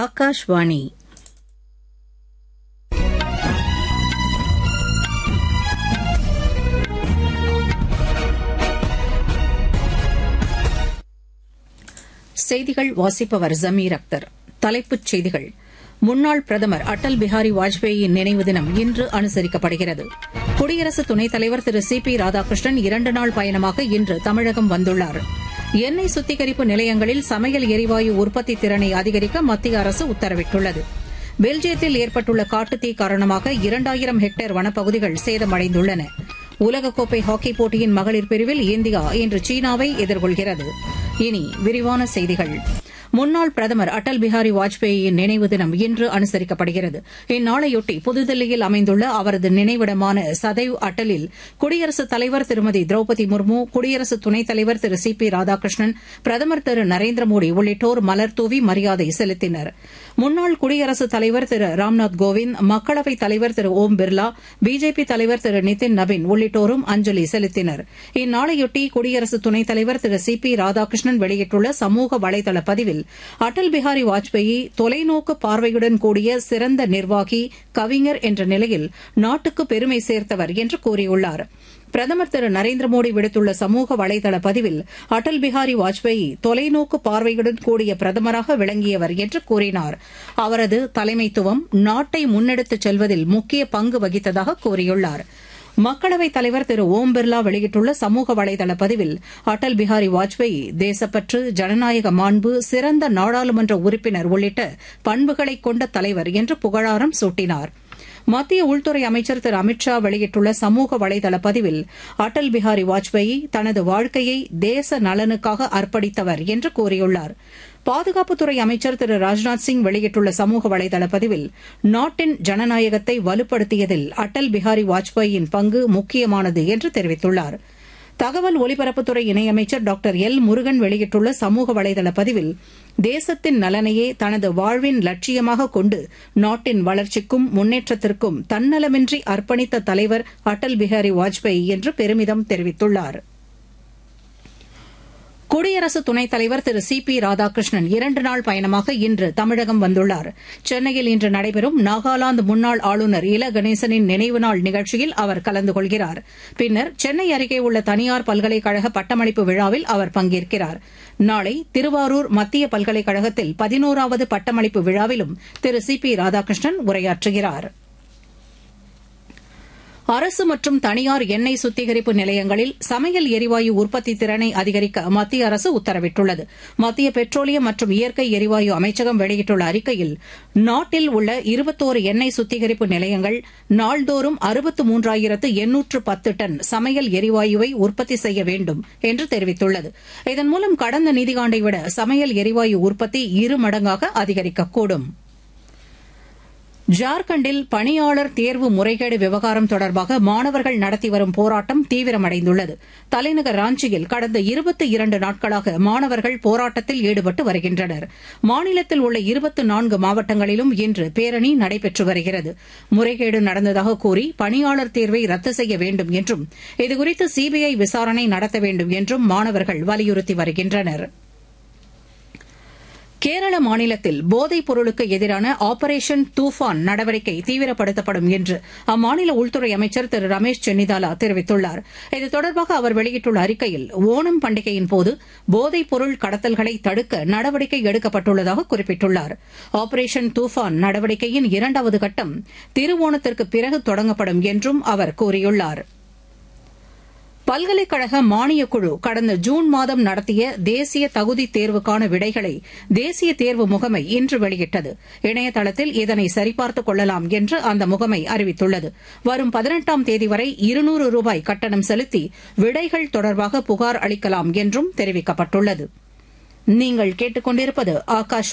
ஆகாஷ்வாணி செய்திகள் வாசிப்பவர் ஜமீர் அக்தர் தலைப்புச் செய்திகள் முன்னாள் பிரதமர் அடல் பிஹாரி வாஜ்பேயியின் நினைவு தினம் இன்று அனுசரிக்கப்படுகிறது குடியரசு துணைத் தலைவர் திரு சி பி ராதாகிருஷ்ணன் இரண்டு நாள் பயணமாக இன்று தமிழகம் வந்துள்ளார் எண்ணெய் சுத்திகரிப்பு நிலையங்களில் சமையல் எரிவாயு உற்பத்தி திறனை அதிகரிக்க மத்திய அரசு உத்தரவிட்டுள்ளது பெல்ஜியத்தில் ஏற்பட்டுள்ள காட்டுத்தீ காரணமாக இரண்டாயிரம் ஹெக்டேர் வனப்பகுதிகள் சேதமடைந்துள்ளன உலகக்கோப்பை ஹாக்கி போட்டியின் மகளிர் பிரிவில் இந்தியா இன்று சீனாவை எதிர்கொள்கிறது இனி விரிவான செய்திகள் முன்னாள் பிரதமர் அடல் பிஹாரி வாஜ்பேயியின் நினைவு தினம் இன்று அனுசரிக்கப்படுகிறது இந்நாளையொட்டி புதுதில்லியில் அமைந்துள்ள அவரது நினைவிடமான சதைவ் அட்டலில் குடியரசுத் தலைவர் திருமதி திரௌபதி முர்மு குடியரசு துணைத் தலைவர் திரு சி பி ராதாகிருஷ்ணன் பிரதமர் திரு நரேந்திர மோடி உள்ளிட்டோர் மலர்தூவி மரியாதை செலுத்தினர் முன்னாள் குடியரசுத் தலைவர் திரு ராம்நாத் கோவிந்த் மக்களவைத் தலைவர் திரு ஓம் பிர்லா பிஜேபி தலைவர் திரு நிதின் நபின் உள்ளிட்டோரும் அஞ்சலி செலுத்தினர் இந்நாளையொட்டி குடியரசு துணைத் தலைவர் திரு சி பி ராதாகிருஷ்ணன் வெளியிட்டுள்ள சமூக வலைதள பதிவில் அடல் பிஹாரி வாஜ்பேயி தொலைநோக்கு பார்வையுடன் கூடிய சிறந்த நிர்வாகி கவிஞர் என்ற நிலையில் நாட்டுக்கு பெருமை சேர்த்தவர் என்று கூறியுள்ளார் பிரதமர் திரு நரேந்திர மோடி விடுத்துள்ள சமூக வலைதள பதிவில் அடல் பிஹாரி வாஜ்பேயி தொலைநோக்கு பார்வையுடன் கூடிய பிரதமராக விளங்கியவர் என்று கூறினார் அவரது தலைமைத்துவம் நாட்டை முன்னெடுத்துச் செல்வதில் முக்கிய பங்கு வகித்ததாக கூறியுள்ளாா் மக்களவைத் தலைவர் திரு ஓம் பிர்லா வெளியிட்டுள்ள சமூக வலைதள பதிவில் அடல் பிஹாரி வாஜ்பேயி தேசப்பற்று ஜனநாயக மாண்பு சிறந்த நாடாளுமன்ற உறுப்பினர் உள்ளிட்ட பண்புகளை கொண்ட தலைவர் என்று புகழாரம் சூட்டினார் மத்திய உள்துறை அமைச்சர் திரு அமித் ஷா வெளியிட்டுள்ள சமூக வலைதள பதிவில் அடல் பிஹாரி வாஜ்பேயி தனது வாழ்க்கையை தேச நலனுக்காக அர்ப்பணித்தவர் என்று கூறியுள்ளார் பாதுகாப்புத்துறை அமைச்சர் திரு ராஜ்நாத் சிங் வெளியிட்டுள்ள சமூக வலைதள பதிவில் நாட்டின் ஜனநாயகத்தை வலுப்படுத்தியதில் அடல் பிஹாரி வாஜ்பேயியின் பங்கு முக்கியமானது என்று தெரிவித்துள்ளார் தகவல் ஒலிபரப்புத்துறை இணையமைச்சர் டாக்டர் எல் முருகன் வெளியிட்டுள்ள சமூக வலைதள பதிவில் தேசத்தின் நலனையே தனது வாழ்வின் லட்சியமாக கொண்டு நாட்டின் வளர்ச்சிக்கும் முன்னேற்றத்திற்கும் தன்னலமின்றி அர்ப்பணித்த தலைவர் அடல் பிஹாரி வாஜ்பேயி என்று பெருமிதம் தெரிவித்துள்ளாா் குடியரசு துணைத் தலைவர் திரு சி பி ராதாகிருஷ்ணன் இரண்டு நாள் பயணமாக இன்று தமிழகம் வந்துள்ளார் சென்னையில் இன்று நடைபெறும் நாகாலாந்து முன்னாள் ஆளுநர் இல கணேசனின் நினைவு நாள் நிகழ்ச்சியில் அவர் கலந்து கொள்கிறார் பின்னர் சென்னை அருகே உள்ள தனியார் பல்கலைக்கழக பட்டமளிப்பு விழாவில் அவர் பங்கேற்கிறார் நாளை திருவாரூர் மத்திய பல்கலைக்கழகத்தில் பதினோராவது பட்டமளிப்பு விழாவிலும் திரு சி பி ராதாகிருஷ்ணன் உரையாற்றுகிறாா் அரசு மற்றும் தனியார் எண்ணெய் சுத்திகரிப்பு நிலையங்களில் சமையல் எரிவாயு உற்பத்தி திறனை அதிகரிக்க மத்திய அரசு உத்தரவிட்டுள்ளது மத்திய பெட்ரோலியம் மற்றும் இயற்கை எரிவாயு அமைச்சகம் வெளியிட்டுள்ள அறிக்கையில் நாட்டில் உள்ள இருபத்தோரு எண்ணெய் சுத்திகரிப்பு நிலையங்கள் நாள்தோறும் அறுபத்து மூன்றாயிரத்து எண்ணூற்று பத்து டன் சமையல் எரிவாயுவை உற்பத்தி செய்ய வேண்டும் என்று தெரிவித்துள்ளது இதன் மூலம் கடந்த நிதியாண்டை விட சமையல் எரிவாயு உற்பத்தி இரு மடங்காக அதிகரிக்கக்கூடும் ஜார்க்கண்டில் பணியாளர் தேர்வு முறைகேடு விவகாரம் தொடர்பாக மாணவர்கள் நடத்தி வரும் போராட்டம் தீவிரமடைந்துள்ளது தலைநகர் ராஞ்சியில் கடந்த இருபத்தி இரண்டு நாட்களாக மாணவர்கள் போராட்டத்தில் ஈடுபட்டு வருகின்றனர் மாநிலத்தில் உள்ள இருபத்து நான்கு மாவட்டங்களிலும் இன்று பேரணி நடைபெற்று வருகிறது முறைகேடு நடந்ததாக கூறி பணியாளர் தேர்வை ரத்து செய்ய வேண்டும் என்றும் இதுகுறித்து சிபிஐ விசாரணை நடத்த வேண்டும் என்றும் மாணவர்கள் வலியுறுத்தி வருகின்றனா் கேரள மாநிலத்தில் போதைப் பொருளுக்கு எதிரான ஆபரேஷன் தூஃபான் நடவடிக்கை தீவிரப்படுத்தப்படும் என்று அம்மாநில உள்துறை அமைச்சர் திரு ரமேஷ் சென்னிதாலா தெரிவித்துள்ளார் இது தொடர்பாக அவர் வெளியிட்டுள்ள அறிக்கையில் ஓணம் பண்டிகையின் போது போதைப் பொருள் கடத்தல்களை தடுக்க நடவடிக்கை எடுக்கப்பட்டுள்ளதாக குறிப்பிட்டுள்ளார் ஆபரேஷன் தூஃபான் நடவடிக்கையின் இரண்டாவது கட்டம் திருவோணத்திற்கு பிறகு தொடங்கப்படும் என்றும் அவர் கூறியுள்ளாா் பல்கலைக்கழக மானியக் குழு கடந்த ஜூன் மாதம் நடத்திய தேசிய தகுதி தேர்வுக்கான விடைகளை தேசிய தேர்வு முகமை இன்று வெளியிட்டது இணையதளத்தில் இதனை சரிபார்த்துக் கொள்ளலாம் என்று அந்த முகமை அறிவித்துள்ளது வரும் பதினெட்டாம் தேதி வரை இருநூறு ரூபாய் கட்டணம் செலுத்தி விடைகள் தொடர்பாக புகார் அளிக்கலாம் என்றும் தெரிவிக்கப்பட்டுள்ளது நீங்கள் கேட்டுக்கொண்டிருப்பது ஆகாஷ்